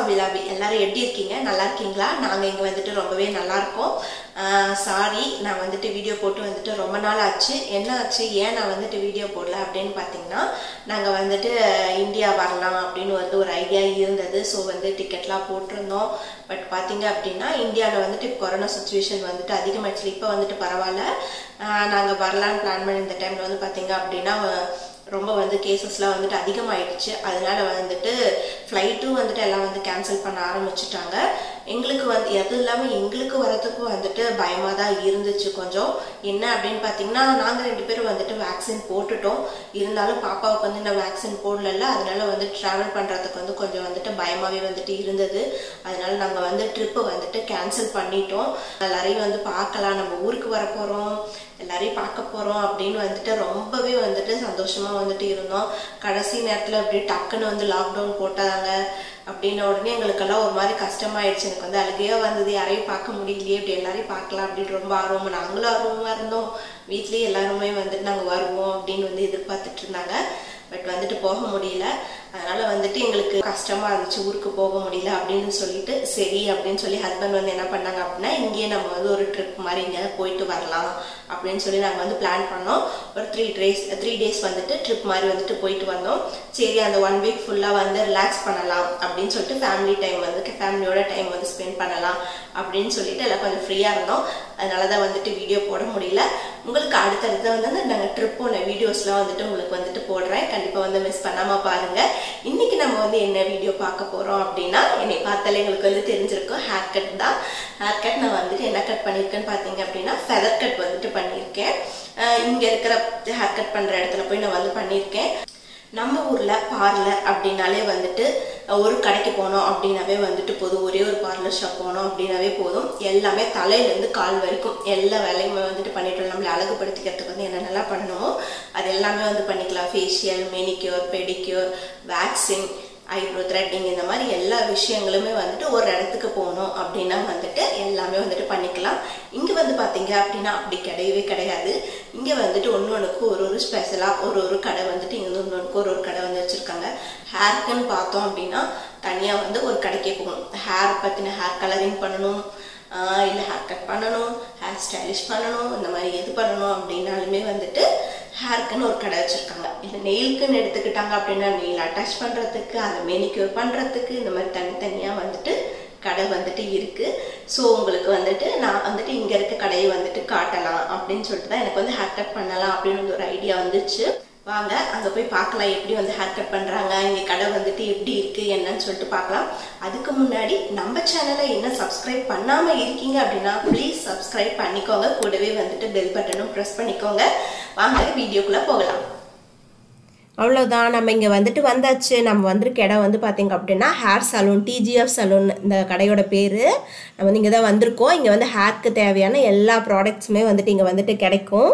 அபிலாபி எல்லாரும் எப்படி இருக்கீங்க நல்லா இருக்கீங்களா நாங்கள் இங்கே வந்துட்டு ரொம்பவே நல்லா இருக்கோம் சாரி நான் வந்துட்டு வீடியோ போட்டு வந்துட்டு ரொம்ப நாள் ஆச்சு என்ன ஆச்சு ஏன் நான் வந்துட்டு வீடியோ போடல அப்படின்னு பார்த்தீங்கன்னா நாங்கள் வந்துட்டு இந்தியா வரலாம் அப்படின்னு வந்து ஒரு ஐடியா இருந்தது ஸோ வந்து டிக்கெட்லாம் போட்டிருந்தோம் பட் பார்த்தீங்க அப்படின்னா இந்தியாவில் வந்துட்டு கொரோனா சுச்சுவேஷன் வந்துட்டு அதிகமாகிடுச்சு இப்போ வந்துட்டு பரவாயில்ல நாங்கள் வரலான்னு பிளான் பண்ணி இந்த டைமில் வந்து பார்த்தீங்க அப்படின்னா ரொம்ப வந்து கேசஸ்லாம் வந்துட்டு அதிகமாயிடுச்சு அதனால வந்துட்டு ஃப்ளைட்டும் வந்துட்டு எல்லாம் வந்து கேன்சல் பண்ண ஆரம்பிச்சிட்டாங்க எங்களுக்கு வந்து எது இல்லாமல் எங்களுக்கு வரதுக்கும் வந்துட்டு பயமாக தான் இருந்துச்சு கொஞ்சம் என்ன அப்படின்னு பார்த்தீங்கன்னா நாங்கள் ரெண்டு பேரும் வந்துட்டு வேக்சின் போட்டுட்டோம் இருந்தாலும் பாப்பாவுக்கு வந்து இந்த வேக்சின் போடல அதனால வந்து ட்ராவல் பண்ணுறதுக்கு வந்து கொஞ்சம் வந்துட்டு பயமாகவே வந்துட்டு இருந்தது அதனால நாங்கள் வந்து ட்ரிப்பு வந்துட்டு கேன்சல் பண்ணிட்டோம் எல்லாரையும் வந்து பார்க்கலாம் நம்ம ஊருக்கு வர போகிறோம் எல்லாரையும் பார்க்க போகிறோம் அப்படின்னு வந்துட்டு ரொம்பவே வந்துட்டு சந்தோஷமாக வந்துட்டு இருந்தோம் கடைசி நேரத்தில் இப்படி டக்குன்னு வந்து லாக்டவுன் போட்டாங்க அப்படின்ன உடனே எங்களுக்கெல்லாம் ஒரு மாதிரி கஷ்டமாயிடுச்சு எனக்கு வந்து அழுகையா வந்தது யாரையும் பார்க்க முடியலையே இப்படி எல்லாரையும் பார்க்கலாம் அப்படின்னு ரொம்ப ஆர்வமாக நாங்களும் ஆர்வமாக இருந்தோம் வீட்லேயே எல்லாருமே வந்துட்டு நாங்கள் வருவோம் அப்படின்னு வந்து எதிர்பார்த்துட்டு இருந்தாங்க பட் வந்துட்டு போக முடியல அதனால வந்துட்டு எங்களுக்கு கஷ்டமா இருந்துச்சு ஊருக்கு போக முடியல அப்படின்னு சொல்லிட்டு சரி அப்படின்னு சொல்லி ஹஸ்பண்ட் வந்து என்ன பண்ணாங்க அப்படின்னா இங்கேயே நம்ம வந்து ஒரு ட்ரிப் மாதிரி இங்கே போயிட்டு வரலாம் அப்படின்னு சொல்லி நாங்கள் வந்து பிளான் பண்ணோம் ஒரு த்ரீ டேஸ் த்ரீ டேஸ் வந்துட்டு ட்ரிப் மாதிரி வந்துட்டு போயிட்டு வந்தோம் சரி அந்த ஒன் வீக் ஃபுல்லாக வந்து ரிலாக்ஸ் பண்ணலாம் அப்படின்னு சொல்லிட்டு ஃபேமிலி டைம் வந்து ஃபேமிலியோட டைம் வந்து ஸ்பெண்ட் பண்ணலாம் அப்படின்னு சொல்லிட்டு எல்லாம் கொஞ்சம் ஃப்ரீயாக இருந்தோம் அதனால தான் வந்துட்டு வீடியோ போட முடியல உங்களுக்கு அடுத்தடுத்து வந்து நாங்கள் ட்ரிப் போன வீடியோஸ்லாம் வந்துட்டு உங்களுக்கு வந்துட்டு போடுறேன் கண்டிப்பாக வந்து மிஸ் பண்ணாமல் பாருங்கள் இன்னைக்கு நம்ம வந்து என்ன வீடியோ பார்க்க போகிறோம் அப்படின்னா என்னை பார்த்தாலே எங்களுக்கு வந்து தெரிஞ்சிருக்கும் ஹேர் கட் தான் ஹேர் கட் நான் வந்துட்டு என்ன கட் பண்ணியிருக்கேன்னு பார்த்தீங்க அப்படின்னா ஃபெதர் கட் வந்துட்டு பண்ணியிருக்கேன் இங்கே இருக்கிற ஹேர் கட் பண்ணுற இடத்துல போய் நான் வந்து பண்ணியிருக்கேன் நம்ம ஊரில் பார்லர் அப்படின்னாலே வந்துட்டு ஒரு கடைக்கு போனோம் அப்படின்னாவே வந்துட்டு போதும் ஒரே ஒரு பார்லர் ஷாப் போனோம் அப்படின்னாவே போதும் எல்லாமே தலையிலேருந்து கால் வரைக்கும் எல்லா வேலையுமே வந்துட்டு பண்ணிட்டு நம்மளை அழகுபடுத்திக்கிறதுக்கு வந்து என்னென்னலாம் பண்ணணுமோ அது எல்லாமே வந்து பண்ணிக்கலாம் facial manicure pedicure waxing eyebrow threading இந்த மாதிரி எல்லா விஷயங்களுமே வந்துட்டு ஒரு இடத்துக்கு போகணும் அப்படின்னா வந்துட்டு எல்லாமே வந்துட்டு பண்ணிக்கலாம் இங்கே வந்து பார்த்தீங்க அப்படின்னா அப்படி கிடையவே கிடையாது இங்கே வந்துட்டு ஒன்று ஒன்றுக்கு ஒரு ஒரு ஸ்பெஷலாக ஒரு ஒரு கடை வந்துட்டு இங்கே வந்து ஒன்று ஒன்றுக்கு ஒரு ஒரு கடை வந்து வச்சுருக்காங்க ஹேர்க்குன்னு பார்த்தோம் அப்படின்னா தனியாக வந்து ஒரு கடைக்கே போகணும் ஹேர் பற்றின ஹேர் கலரிங் பண்ணணும் இல்லை ஹேர் கட் பண்ணணும் ஹேர் ஸ்டைலிஷ் பண்ணணும் இந்த மாதிரி எது பண்ணணும் அப்படின்னாலுமே வந்துட்டு ஹேர்க்குன்னு ஒரு கடை வச்சுருக்காங்க இல்லை நெயிலுக்குன்னு எடுத்துக்கிட்டாங்க அப்படின்னா நெயில் அட்டாச் பண்ணுறதுக்கு அதை மெனிக்யூர் பண்ணுறதுக்கு இந்த மாதிரி தனித்தனியாக வந்துட்டு கடை வந்துட்டு இருக்குது ஸோ உங்களுக்கு வந்துட்டு நான் வந்துட்டு இங்கே இருக்க கடையை வந்துட்டு காட்டலாம் அப்படின்னு சொல்லிட்டு தான் எனக்கு வந்து ஹேர் கட் பண்ணலாம் அப்படின்னு ஒரு ஐடியா வந்துச்சு வாங்க அங்கே போய் பார்க்கலாம் எப்படி வந்து ஹேர் கட் பண்ணுறாங்க இங்கே கடை வந்துட்டு எப்படி இருக்குது என்னன்னு சொல்லிட்டு பார்க்கலாம் அதுக்கு முன்னாடி நம்ம சேனலை என்ன சப்ஸ்கிரைப் பண்ணாமல் இருக்கீங்க அப்படின்னா ப்ளீஸ் சப்ஸ்கிரைப் பண்ணிக்கோங்க கூடவே வந்துட்டு பெல் பட்டனும் ப்ரெஸ் பண்ணிக்கோங்க வாங்க வீடியோக்குள்ளே போகலாம் அவ்வளோதான் நம்ம இங்கே வந்துட்டு வந்தாச்சு நம்ம வந்திருக்க இடம் வந்து பார்த்தீங்க அப்படின்னா ஹேர் சலூன் டிஜிஎஃப் சலூன் இந்த கடையோட பேர் நம்ம வந்து இங்கே தான் வந்திருக்கோம் இங்கே வந்து ஹேர்க்கு தேவையான எல்லா ப்ராடக்ட்ஸுமே வந்துட்டு இங்கே வந்துட்டு கிடைக்கும்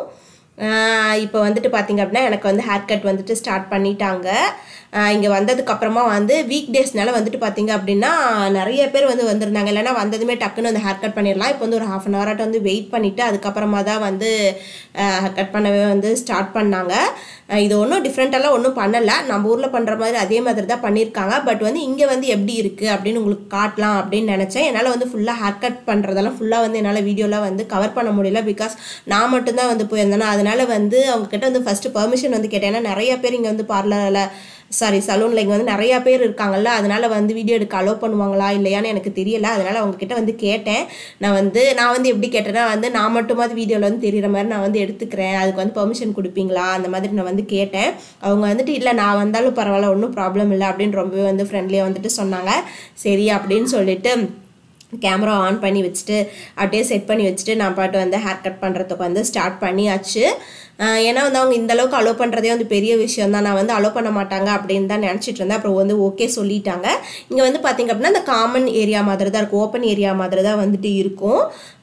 இப்போ வந்துட்டு பார்த்தீங்க அப்படின்னா எனக்கு வந்து ஹேர் கட் வந்துட்டு ஸ்டார்ட் பண்ணிட்டாங்க இங்கே வந்ததுக்கப்புறமா வந்து வீக் டேஸ்னால வந்துட்டு பார்த்தீங்க அப்படின்னா நிறைய பேர் வந்து வந்திருந்தாங்க இல்லைனா வந்ததுமே டக்குன்னு வந்து ஹேர் கட் பண்ணிடலாம் இப்போ வந்து ஒரு ஹாஃப் அன் ஹவராட்ட வந்து வெயிட் பண்ணிவிட்டு அதுக்கப்புறமா தான் வந்து கட் பண்ணவே வந்து ஸ்டார்ட் பண்ணாங்க இது ஒன்றும் டிஃப்ரெண்ட்டெல்லாம் ஒன்றும் பண்ணலை நம்ம ஊரில் பண்ணுற மாதிரி அதே மாதிரி தான் பண்ணியிருக்காங்க பட் வந்து இங்கே வந்து எப்படி இருக்குது அப்படின்னு உங்களுக்கு காட்டலாம் அப்படின்னு நினச்சேன் என்னால் வந்து ஃபுல்லாக ஹேர் கட் பண்ணுறதெல்லாம் ஃபுல்லாக வந்து என்னால் வீடியோவில் வந்து கவர் பண்ண முடியல பிகாஸ் நான் மட்டும்தான் வந்து போயிருந்தேன்னா அதனால் வந்து அவங்கக்கிட்ட வந்து ஃபஸ்ட்டு பர்மிஷன் வந்து கேட்டேன் ஏன்னா நிறைய பேர் இங்கே வந்து பார்லரில் சாரி சலூனில் இங்கே வந்து நிறையா பேர் இருக்காங்கல்ல அதனால் வந்து வீடியோ எடுக்க அலோவ் பண்ணுவாங்களா இல்லையான்னு எனக்கு தெரியல அதனால் அவங்கக்கிட்ட வந்து கேட்டேன் நான் வந்து நான் வந்து எப்படி கேட்டேன்னா வந்து நான் மட்டுமாவது வீடியோவில் வந்து தெரிகிற மாதிரி நான் வந்து எடுத்துக்கிறேன் அதுக்கு வந்து பெர்மிஷன் கொடுப்பீங்களா அந்த மாதிரி நான் வந்து கேட்டேன் அவங்க வந்துட்டு இல்லை நான் வந்தாலும் பரவாயில்ல ஒன்றும் ப்ராப்ளம் இல்லை அப்படின்னு ரொம்பவே வந்து ஃப்ரெண்ட்லியாக வந்துட்டு சொன்னாங்க சரி அப்படின்னு சொல்லிட்டு கேமரா ஆன் பண்ணி வச்சுட்டு அப்படியே செட் பண்ணி வச்சுட்டு நான் பாட்டு வந்து ஹேர் கட் பண்ணுறதுக்கு வந்து ஸ்டார்ட் பண்ணியாச்சு ஏன்னா வந்து அவங்க இந்த அளவுக்கு அலோவ் பண்ணுறதே வந்து பெரிய விஷயம் தான் நான் வந்து அலோவ் பண்ண மாட்டாங்க அப்படின்னு தான் நினச்சிட்டு இருந்தேன் அப்புறம் வந்து ஓகே சொல்லிட்டாங்க இங்கே வந்து பார்த்திங்க அப்படின்னா இந்த காமன் ஏரியா மாதிரி தான் இருக்கும் ஓப்பன் ஏரியா மாதிரி தான் வந்துட்டு இருக்கும்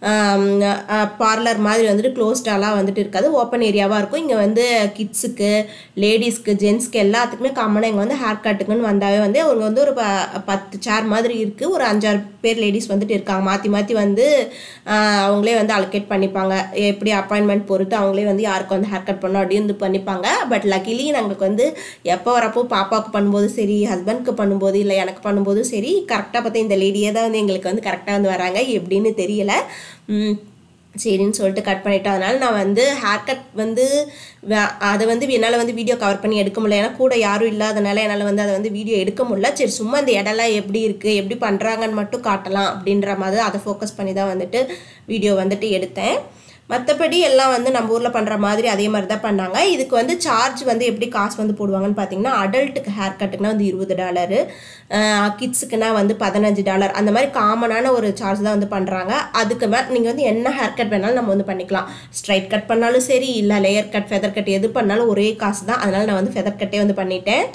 பார்லர் மாதிரி வந்துட்டு க்ளோஸ்டாலாம் வந்துட்டு இருக்காது ஓப்பன் ஏரியாவாக இருக்கும் இங்கே வந்து கிட்ஸுக்கு லேடிஸ்க்கு ஜென்ஸ்க்கு எல்லாத்துக்குமே காமனாக இங்கே வந்து ஹேர் கட்டுக்குன்னு வந்தாவே வந்து அவங்க வந்து ஒரு பத்து சேர் மாதிரி இருக்குது ஒரு அஞ்சாறு பேர் லேடிஸ் வந்துட்டு இருக்காங்க மாற்றி மாற்றி வந்து அவங்களே வந்து அலோகேட் பண்ணிப்பாங்க எப்படி அப்பாயின்மெண்ட் பொறுத்து அவங்களே வந்து யாருக்கு வந்து வந்து ஹேர் கட் பண்ணோம் அப்படின்னு வந்து பண்ணிப்பாங்க பட் லக்கிலி நாங்களுக்கு வந்து எப்போ வரப்போ பாப்பாவுக்கு பண்ணும்போது சரி ஹஸ்பண்ட்க்கு பண்ணும்போது இல்லை எனக்கு பண்ணும்போதும் சரி கரெக்டாக பார்த்தா இந்த லேடியே தான் வந்து எங்களுக்கு வந்து கரெக்டாக வந்து வராங்க எப்படின்னு தெரியல உம், சரின்னு சொல்லிட்டு கட் பண்ணிட்டோம் அதனால நான் வந்து ஹேர் கட் வந்து வே- அதை வந்து என்னால் வந்து வீடியோ கவர் பண்ணி எடுக்க முடியல ஏன்னா கூட யாரும் இல்லாதனால என்னால் வந்து அதை வந்து வீடியோ எடுக்க முடியல சரி சும்மா இந்த இடம்லாம் எப்படி இருக்குது எப்படி பண்ணுறாங்கன்னு மட்டும் காட்டலாம் அப்படின்ற மாதிரி அதை ஃபோக்கஸ் பண்ணி தான் வந்துட்டு வீடியோ வந்துட்டு எடுத்தேன் மற்றபடி எல்லாம் வந்து நம்ம ஊரில் பண்ணுற மாதிரி அதே மாதிரி தான் பண்ணாங்க இதுக்கு வந்து சார்ஜ் வந்து எப்படி காசு வந்து போடுவாங்கன்னு பார்த்தீங்கன்னா அடல்ட்டுக்கு ஹேர் கட்டுக்குனா வந்து இருபது டாலரு கிட்ஸுக்குனா வந்து பதினஞ்சு டாலர் அந்த மாதிரி காமனான ஒரு சார்ஜ் தான் வந்து பண்ணுறாங்க அதுக்கு மேலே நீங்கள் வந்து என்ன ஹேர் கட் வேணாலும் நம்ம வந்து பண்ணிக்கலாம் ஸ்ட்ரைட் கட் பண்ணாலும் சரி இல்லை லேயர் கட் ஃபெதர் கட் எது பண்ணாலும் ஒரே காசு தான் அதனால நான் வந்து ஃபெதர் கட்டே வந்து பண்ணிட்டேன்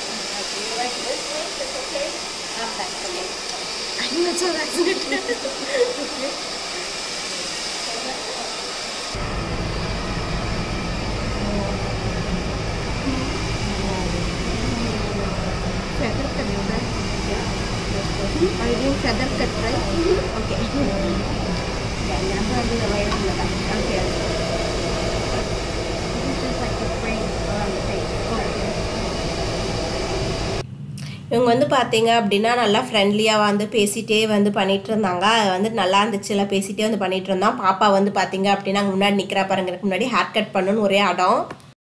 feather cut, right? Yeah. Are you doing feather cut, right? Okay. Yeah, and I'm going to do the layers in the back. Okay. This is just like the frame around the face. இவங்க வந்து பார்த்தீங்க அப்படின்னா நல்லா ஃப்ரெண்ட்லியாக வந்து பேசிகிட்டே வந்து பண்ணிட்டு இருந்தாங்க அது வந்து நல்லா இருந்துச்சு எல்லாம் பேசிகிட்டே வந்து பண்ணிட்டு இருந்தோம் பாப்பா வந்து பார்த்தீங்க அப்படின்னா அங்க முன்னாடி நிற்கிறா பாருங்க எனக்கு முன்னாடி ஹேர் கட் பண்ணணும்னு ஒரே அடம்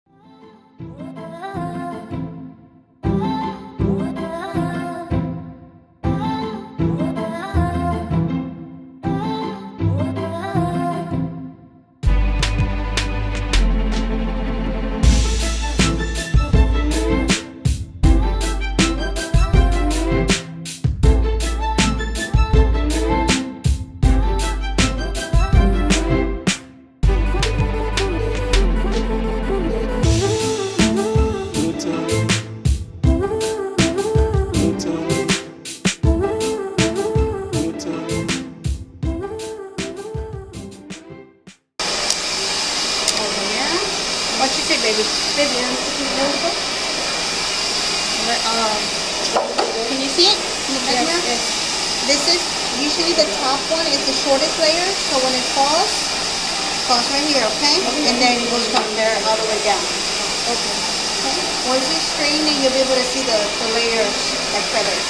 Over here. What you say, baby? Baby, you want to see the other But, um, can you see it? In the back Yes, mirror? yes. This is usually the top one is the shortest layer, so when it falls, falls right here, okay? And then it goes from there all the way down. Okay. okay. Once you straighten it, you'll be able to see the, the layers like feathers.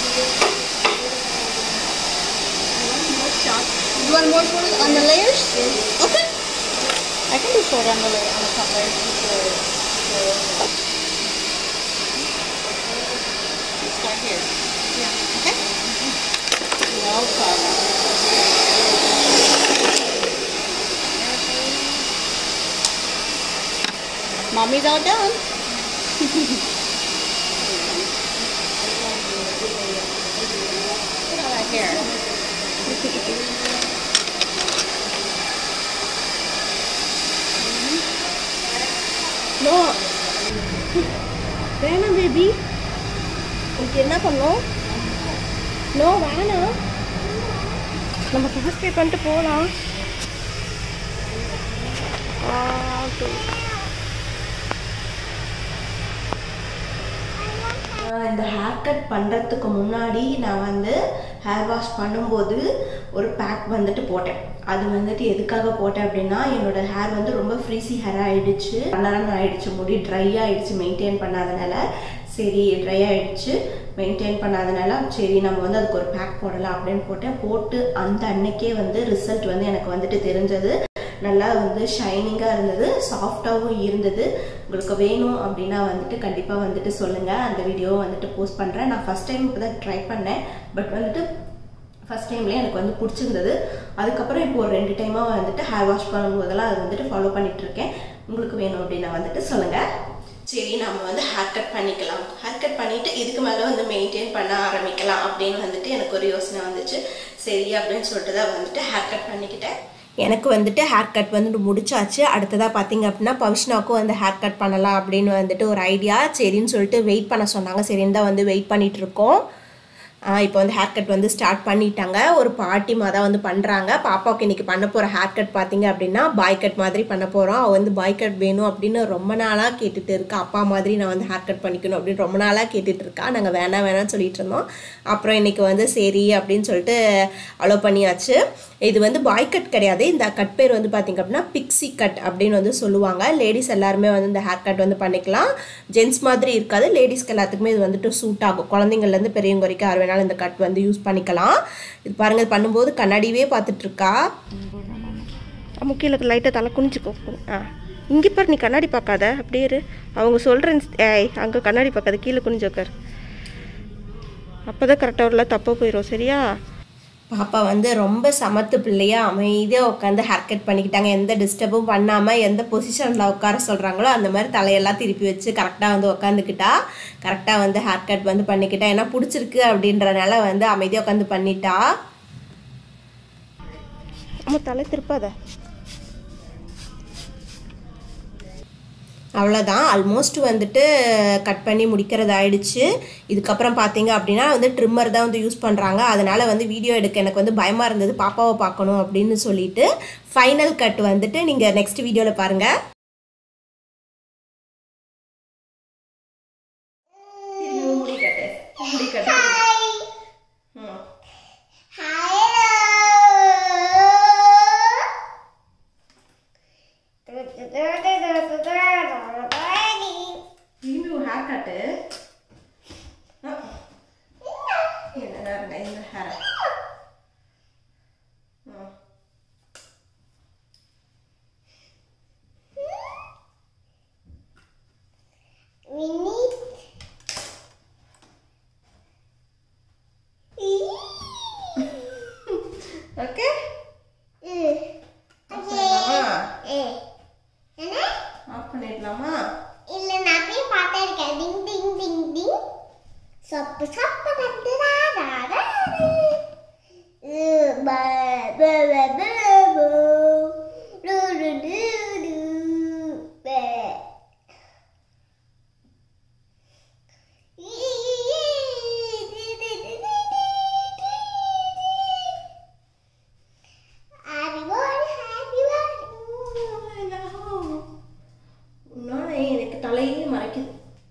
You want more short on the layers? Okay. I can do short on the layer, on the top layer. Start here. Yeah. Okay. No problem. Mommy's all done. Look at all that hair. No வேணாம் baby உனக்கு என்ன பண்ணோம் no வேணாம் நம்ம காசு பே பண்ணிட்டு போகலாம் இந்த ஹேர் கட் பண்ணுறதுக்கு முன்னாடி நான் வந்து ஹேர் வாஷ் பண்ணும்போது ஒரு பேக் வந்துட்டு போட்டேன் அது வந்துட்டு எதுக்காக போட்டேன் அப்படின்னா என்னோட ஹேர் வந்து ரொம்ப ஃப்ரீசி ஹேர் ஆயிடுச்சு பண்ணலான்னு ஆயிடுச்சு முடி ட்ரை ஆயிடுச்சு மெயின்டைன் பண்ணாதனால சரி ட்ரை ஆயிடுச்சு மெயின்டைன் பண்ணாதனால சரி நம்ம வந்து அதுக்கு ஒரு பேக் போடலாம் அப்படின்னு போட்டேன் போட்டு அந்த அன்னைக்கே வந்து ரிசல்ட் வந்து எனக்கு வந்துட்டு தெரிஞ்சது நல்லா வந்து ஷைனிங்காக இருந்தது சாஃப்டாகவும் இருந்தது உங்களுக்கு வேணும் அப்படின்னா வந்துட்டு கண்டிப்பாக வந்துட்டு சொல்லுங்கள் அந்த வீடியோவை வந்துட்டு போஸ்ட் பண்ணுறேன் நான் ஃபஸ்ட் டைம் இப்போ தான் ட்ரை பண்ணேன் பட் வந்துட்டு ஃபஸ்ட் டைம்லேயே எனக்கு வந்து பிடிச்சிருந்தது அதுக்கப்புறம் இப்போ ஒரு ரெண்டு டைமாக வந்துட்டு ஹேர் வாஷ் பண்ணும்போதெல்லாம் அது வந்துட்டு ஃபாலோ பண்ணிட்டு இருக்கேன் உங்களுக்கு வேணும் அப்படின்னா வந்துட்டு சொல்லுங்கள் சரி நம்ம வந்து ஹேர் கட் பண்ணிக்கலாம் ஹேர் கட் பண்ணிவிட்டு இதுக்கு மேலே வந்து மெயின்டைன் பண்ண ஆரம்பிக்கலாம் அப்படின்னு வந்துட்டு எனக்கு ஒரு யோசனை வந்துச்சு சரி அப்படின்னு சொல்லிட்டு தான் வந்துட்டு ஹேர் கட் பண்ணிக்கிட்டேன் எனக்கு வந்துட்டு ஹேர் கட் வந்துட்டு முடிச்சாச்சு அடுத்ததாக பார்த்தீங்க அப்படின்னா பவிஷ்னாவுக்கும் வந்து ஹேர் கட் பண்ணலாம் அப்படின்னு வந்துட்டு ஒரு ஐடியா சரின்னு சொல்லிட்டு வெயிட் பண்ண சொன்னாங்க சரின்னு தான் வந்து வெயிட் பண்ணிட்டு இருக்கோம் இப்போ வந்து ஹேர் கட் வந்து ஸ்டார்ட் பண்ணிட்டாங்க ஒரு பாட்டிமா தான் வந்து பண்ணுறாங்க பாப்பாவுக்கு இன்றைக்கி பண்ண போகிற ஹேர் கட் பார்த்தீங்க அப்படின்னா பாய் கட் மாதிரி பண்ண போகிறோம் அவள் வந்து பாய் கட் வேணும் அப்படின்னு ரொம்ப நாளாக கேட்டுட்டு இருக்கா அப்பா மாதிரி நான் வந்து ஹேர் கட் பண்ணிக்கணும் அப்படின்னு ரொம்ப நாளாக கேட்டுட்டு இருக்கா நாங்கள் வேணாம் வேணாம்னு சொல்லிட்டு இருந்தோம் அப்புறம் இன்றைக்கி வந்து சரி அப்படின்னு சொல்லிட்டு அலோ பண்ணியாச்சு இது வந்து பாய் கட் கிடையாது இந்த கட் பேர் வந்து பார்த்திங்க அப்படின்னா பிக்ஸி கட் அப்படின்னு வந்து சொல்லுவாங்க லேடிஸ் எல்லாருமே வந்து இந்த ஹேர் கட் வந்து பண்ணிக்கலாம் ஜென்ஸ் மாதிரி இருக்காது லேடிஸ்க்கு எல்லாத்துக்குமே இது வந்துட்டு சூட் ஆகும் குழந்தைங்கள்லேருந்து பெரியவங்க வரைக்கும் யார் வேணாலும் இந்த கட் வந்து யூஸ் பண்ணிக்கலாம் இது பாருங்கள் இது பண்ணும்போது கண்ணாடியே பார்த்துட்டு இருக்கா அம்மா கீழே லைட்டாக தலை குனிச்சுக்கோ ஆ இங்கே பாரு நீ கண்ணாடி பார்க்காத அப்படியே இரு அவங்க சொல்கிறேன் ஏய் அங்கே கண்ணாடி பார்க்காத கீழே குனிஞ்சு உட்கார் அப்போ தான் கரெக்டாக வரல தப்பாக போயிடும் சரியா பாப்பா வந்து ரொம்ப சமத்து பிள்ளையா அமைதியாக உட்காந்து ஹேர் கட் பண்ணிக்கிட்டாங்க எந்த டிஸ்டர்பும் பண்ணாமல் எந்த பொசிஷனில் உட்கார சொல்கிறாங்களோ அந்த மாதிரி தலையெல்லாம் திருப்பி வச்சு கரெக்டாக வந்து உட்காந்துக்கிட்டா கரெக்டாக வந்து ஹேர் கட் வந்து பண்ணிக்கிட்டா ஏன்னா பிடிச்சிருக்கு அப்படின்றனால வந்து அமைதியாக உட்காந்து பண்ணிட்டா அம்மா தலை திருப்பாத அவ்வளோதான் ஆல்மோஸ்ட் வந்துட்டு கட் பண்ணி முடிக்கிறது ஆயிடுச்சு இதுக்கப்புறம் பார்த்தீங்க அப்படின்னா வந்து ட்ரிம்மர் தான் வந்து யூஸ் பண்ணுறாங்க அதனால் வந்து வீடியோ எடுக்க எனக்கு வந்து பயமாக இருந்தது பாப்பாவை பார்க்கணும் அப்படின்னு சொல்லிட்டு ஃபைனல் கட் வந்துட்டு நீங்கள் நெக்ஸ்ட் வீடியோவில் பாருங்கள் திரும்பி ஒரு ஹேர் கட்டு இந்த ஹேர் ஓகே ஆஃப் பண்ணிடலாமா இல்ல நான் போய் பார்த்திருக்கேன் டிங் டிங் டிங் டிங் சப்பு சப்பு நட்டு ராரா ப ப ப ப பு டு டு டு டு ப Happy birthday, happy birthday. இன்னொன்று எனக்கு தலையே மறைக்குது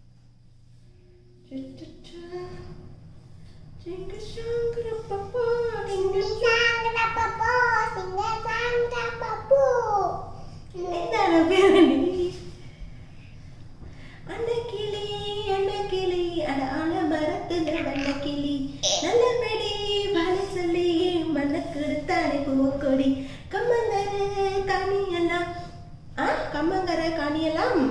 அன்னக்கிளி அன்னக்கிளி அட ஆன மரத்துல வண்ணக்கிளி நல்லபடி வாழ சொல்லி மண்ணக்கெடுத்தானே பூக்கொடி கம்மங்கர காணியெல்லாம் ஆ கம்மங்கர காணியெல்லாம்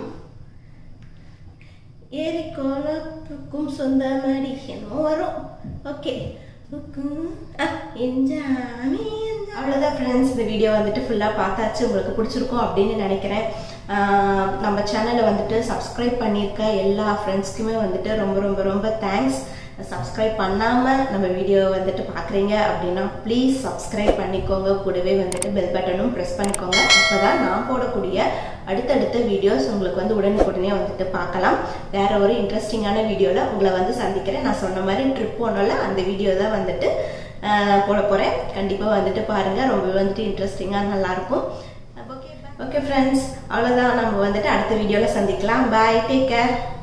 ஏரி கோலத்துக்கும் சொந்தமடி என்னமோ வரும் ஓகே அவ்வளோதான் ஃப்ரெண்ட்ஸ் இந்த வீடியோ வந்துட்டு ஃபுல்லாக பார்த்தாச்சு உங்களுக்கு பிடிச்சிருக்கும் அப்படின்னு நினைக்கிறேன் ஆஹ் நம்ம சேனலை வந்துட்டு சப்ஸ்கிரைப் பண்ணியிருக்க எல்லா ஃப்ரெண்ட்ஸ்க்குமே வந்துட்டு ரொம்ப ரொம்ப ரொம்ப தேங்க்ஸ் சப்ஸ்கிரைப் பண்ணாமல் நம்ம வீடியோ வந்துட்டு பார்க்குறீங்க அப்படின்னா ப்ளீஸ் சப்ஸ்கிரைப் பண்ணிக்கோங்க கூடவே வந்துட்டு பெல் பட்டனும் ப்ரெஸ் பண்ணிக்கோங்க அப்போ தான் நான் போடக்கூடிய அடுத்தடுத்த வீடியோஸ் உங்களுக்கு வந்து உடனுக்குடனே வந்துட்டு பார்க்கலாம் வேற ஒரு இன்ட்ரெஸ்டிங்கான வீடியோவில் உங்களை வந்து சந்திக்கிறேன் நான் சொன்ன மாதிரி ட்ரிப் போனோம்ல அந்த வீடியோ தான் வந்துட்டு ஆஹ் போட போகிறேன் கண்டிப்பாக வந்துட்டு பாருங்கள் ரொம்ப வந்துட்டு இன்ட்ரெஸ்டிங்காக நல்லாயிருக்கும் ஓகே ஓகே ஃப்ரெண்ட்ஸ் அவ்வளோதான் நம்ம வந்துட்டு அடுத்த வீடியோவில் சந்திக்கலாம் பாய் டேக் கேர்